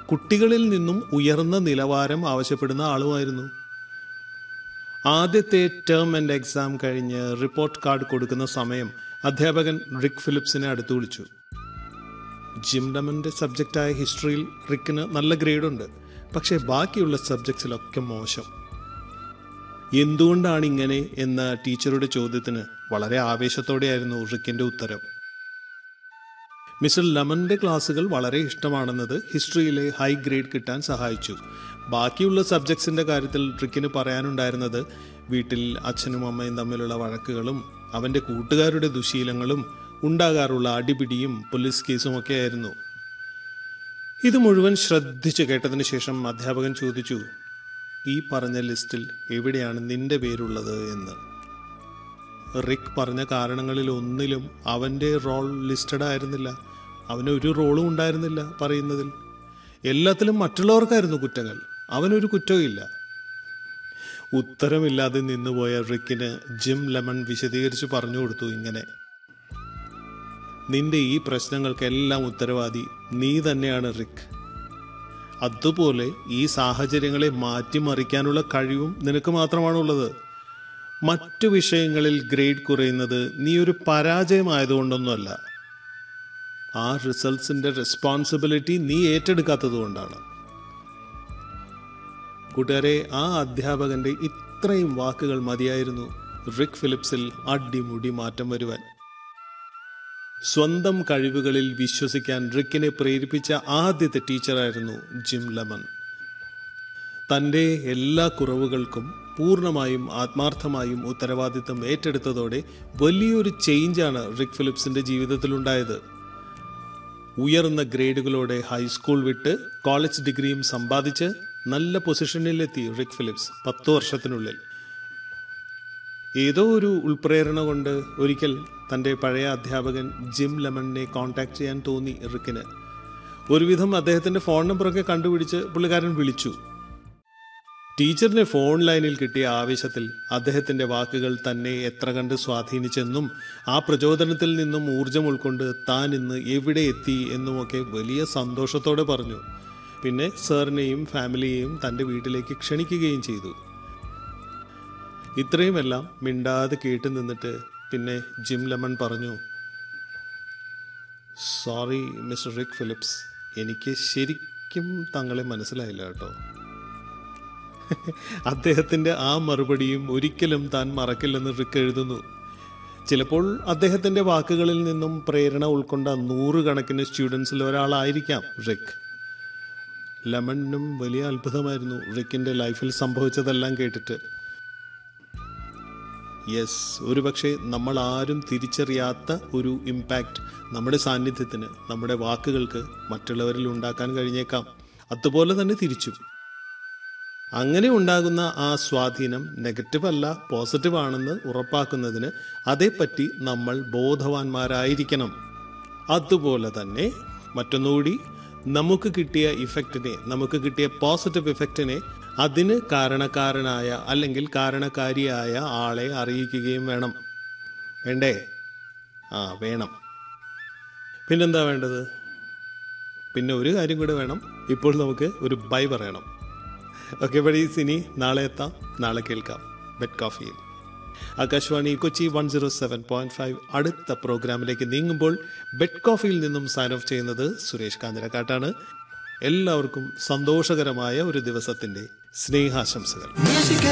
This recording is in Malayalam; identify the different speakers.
Speaker 1: കുട്ടികളിൽ നിന്നും ഉയർന്ന നിലവാരം ആവശ്യപ്പെടുന്ന ആളുമായിരുന്നു ആദ്യത്തെ ടേം ആൻഡ് എക്സാം കഴിഞ്ഞ് റിപ്പോർട്ട് കാർഡ് കൊടുക്കുന്ന സമയം അധ്യാപകൻ റിക് ഫിലിപ്സിനെ അടുത്ത് വിളിച്ചു ജിം ഡമന്റെ സബ്ജക്റ്റായ ഹിസ്റ്ററിയിൽ റിക്കിന് നല്ല ഗ്രേഡുണ്ട് പക്ഷേ ബാക്കിയുള്ള സബ്ജക്ട്സിലൊക്കെ മോശം എന്തുകൊണ്ടാണ് ഇങ്ങനെ എന്ന ടീച്ചറുടെ ചോദ്യത്തിന് വളരെ ആവേശത്തോടെയായിരുന്നു റിക്കിന്റെ ഉത്തരം മിസ്റ്റർ ലെമന്റെ ക്ലാസ്സുകൾ വളരെ ഇഷ്ടമാണെന്നത് ഹിസ്റ്ററിയിലെ ഹൈ ഗ്രേഡ് കിട്ടാൻ സഹായിച്ചു ബാക്കിയുള്ള സബ്ജക്ട്സിന്റെ കാര്യത്തിൽ റിക്കിന് പറയാനുണ്ടായിരുന്നത് വീട്ടിൽ അച്ഛനും അമ്മയും തമ്മിലുള്ള വഴക്കുകളും അവന്റെ കൂട്ടുകാരുടെ ദുശീലങ്ങളും ഉണ്ടാകാറുള്ള അടിപിടിയും പോലീസ് കേസും ഒക്കെ ആയിരുന്നു ഇത് മുഴുവൻ ശ്രദ്ധിച്ചു കേട്ടതിന് ശേഷം അധ്യാപകൻ ചോദിച്ചു ഈ പറഞ്ഞ ലിസ്റ്റിൽ എവിടെയാണ് നിന്റെ പേരുള്ളത് എന്ന് റിക്ക് പറഞ്ഞ കാരണങ്ങളിൽ ഒന്നിലും അവന്റെ റോൾ ലിസ്റ്റഡ് ആയിരുന്നില്ല അവന് ഒരു റോളും ഉണ്ടായിരുന്നില്ല പറയുന്നതിൽ എല്ലാത്തിലും മറ്റുള്ളവർക്കായിരുന്നു കുറ്റങ്ങൾ അവനൊരു കുറ്റവും ഇല്ല ഉത്തരമില്ലാതെ നിന്നുപോയ റിക്കിന് ജിം ലെമൺ വിശദീകരിച്ച് പറഞ്ഞു കൊടുത്തു ഇങ്ങനെ നിന്റെ ഈ പ്രശ്നങ്ങൾക്കെല്ലാം ഉത്തരവാദി നീ തന്നെയാണ് റിക്ക് അതുപോലെ ഈ സാഹചര്യങ്ങളെ മാറ്റിമറിക്കാനുള്ള കഴിവും നിനക്ക് മാത്രമാണുള്ളത് മറ്റു വിഷയങ്ങളിൽ ഗ്രേഡ് കുറയുന്നത് നീ ഒരു പരാജയമായതുകൊണ്ടൊന്നുമല്ല ആ റിസൾട്ട്സിന്റെ റെസ്പോൺസിബിലിറ്റി നീ ഏറ്റെടുക്കാത്തത് കൊണ്ടാണ് കൂട്ടുകാരെ ആ അധ്യാപകന്റെ ഇത്രയും വാക്കുകൾ മതിയായിരുന്നു റിക് ഫിലിപ്സിൽ അടിമുടി മാറ്റം വരുവാൻ സ്വന്തം കഴിവുകളിൽ വിശ്വസിക്കാൻ റിക്കിനെ പ്രേരിപ്പിച്ച ആദ്യത്തെ ടീച്ചറായിരുന്നു ജിം ലെമൺ തൻ്റെ എല്ലാ കുറവുകൾക്കും പൂർണ്ണമായും ആത്മാർത്ഥമായും ഉത്തരവാദിത്തം ഏറ്റെടുത്തതോടെ വലിയൊരു ചേഞ്ചാണ് റിക് ഫിലിപ്സിന്റെ ജീവിതത്തിലുണ്ടായത് ഉയർന്ന ഗ്രേഡുകളോടെ ഹൈസ്കൂൾ വിട്ട് കോളേജ് ഡിഗ്രിയും സമ്പാദിച്ച് നല്ല പൊസിഷനിലെത്തി റിക് ഫിലിപ്സ് പത്തു വർഷത്തിനുള്ളിൽ ഏതോ ഒരു ഉൾപ്രേരണ കൊണ്ട് ഒരിക്കൽ തൻ്റെ പഴയ അധ്യാപകൻ ജിം ലെമണിനെ കോൺടാക്ട് ചെയ്യാൻ തോന്നി റിക്കിന് ഒരുവിധം അദ്ദേഹത്തിന്റെ ഫോൺ നമ്പറൊക്കെ കണ്ടുപിടിച്ച് പുള്ളിക്കാരൻ വിളിച്ചു ടീച്ചറിനെ ഫോൺ ലൈനിൽ കിട്ടിയ ആവേശത്തിൽ അദ്ദേഹത്തിന്റെ വാക്കുകൾ തന്നെ എത്ര കണ്ട് സ്വാധീനിച്ചെന്നും ആ പ്രചോദനത്തിൽ നിന്നും ഊർജം ഉൾക്കൊണ്ട് താൻ ഇന്ന് എവിടെ എത്തി എന്നുമൊക്കെ വലിയ സന്തോഷത്തോടെ പറഞ്ഞു പിന്നെ സാറിനെയും ഫാമിലിയെയും തൻ്റെ വീട്ടിലേക്ക് ക്ഷണിക്കുകയും ചെയ്തു ഇത്രയുമെല്ലാം മിണ്ടാതെ കേട്ടു നിന്നിട്ട് പിന്നെ ജിം ലെമൺ പറഞ്ഞു സോറി മിസ്റ്റർ റിക് ഫിലിപ്സ് എനിക്ക് ശരിക്കും തങ്ങളെ മനസ്സിലായില്ല കേട്ടോ അദ്ദേഹത്തിന്റെ ആ മറുപടിയും ഒരിക്കലും താൻ മറക്കില്ലെന്ന് റിക്ക് എഴുതുന്നു ചിലപ്പോൾ അദ്ദേഹത്തിന്റെ വാക്കുകളിൽ നിന്നും പ്രേരണ ഉൾക്കൊണ്ട നൂറുകണക്കിന് സ്റ്റുഡൻസിൽ ഒരാളായിരിക്കാം റിക്ക് ലെമണിനും വലിയ അത്ഭുതമായിരുന്നു റിക്കിന്റെ ലൈഫിൽ സംഭവിച്ചതെല്ലാം കേട്ടിട്ട് യെസ് ഒരുപക്ഷെ നമ്മൾ ആരും തിരിച്ചറിയാത്ത ഒരു ഇമ്പാക്റ്റ് നമ്മുടെ സാന്നിധ്യത്തിന് നമ്മുടെ വാക്കുകൾക്ക് മറ്റുള്ളവരിൽ ഉണ്ടാക്കാൻ കഴിഞ്ഞേക്കാം അതുപോലെ തന്നെ തിരിച്ചും അങ്ങനെ ഉണ്ടാകുന്ന ആ സ്വാധീനം നെഗറ്റീവ് അല്ല പോസിറ്റീവ് ആണെന്ന് ഉറപ്പാക്കുന്നതിന് അതേപ്പറ്റി നമ്മൾ ബോധവാന്മാരായിരിക്കണം അതുപോലെ തന്നെ മറ്റൊന്നുകൂടി നമുക്ക് കിട്ടിയ ഇഫക്റ്റിനെ നമുക്ക് കിട്ടിയ പോസിറ്റീവ് ഇഫക്റ്റിനെ അതിന് കാരണക്കാരനായ അല്ലെങ്കിൽ കാരണക്കാരിയായ ആളെ അറിയിക്കുകയും വേണം വേണ്ടേ ആ വേണം പിന്നെന്താ വേണ്ടത് പിന്നെ ഒരു കാര്യം കൂടെ വേണം ഇപ്പോൾ നമുക്ക് ഒരു ബൈ പറയണം ഓക്കെ ബഡീസ് ഇനി നാളെ എത്താം നാളെ കേൾക്കാം ബെഡ് കോഫിയിൽ Akashvani Kochi one zero seven point five അടുത്ത പ്രോഗ്രാമിലേക്ക് നീങ്ങുമ്പോൾ ബെഡ് കോഫിയിൽ നിന്നും സൈൻ ഓഫ് ചെയ്യുന്നത് സുരേഷ് കാഞ്ഞിരക്കാട്ടാണ് എല്ലാവർക്കും സന്തോഷകരമായ ഒരു ദിവസത്തിന്റെ സ്നേഹാശംസകൾ
Speaker 2: Music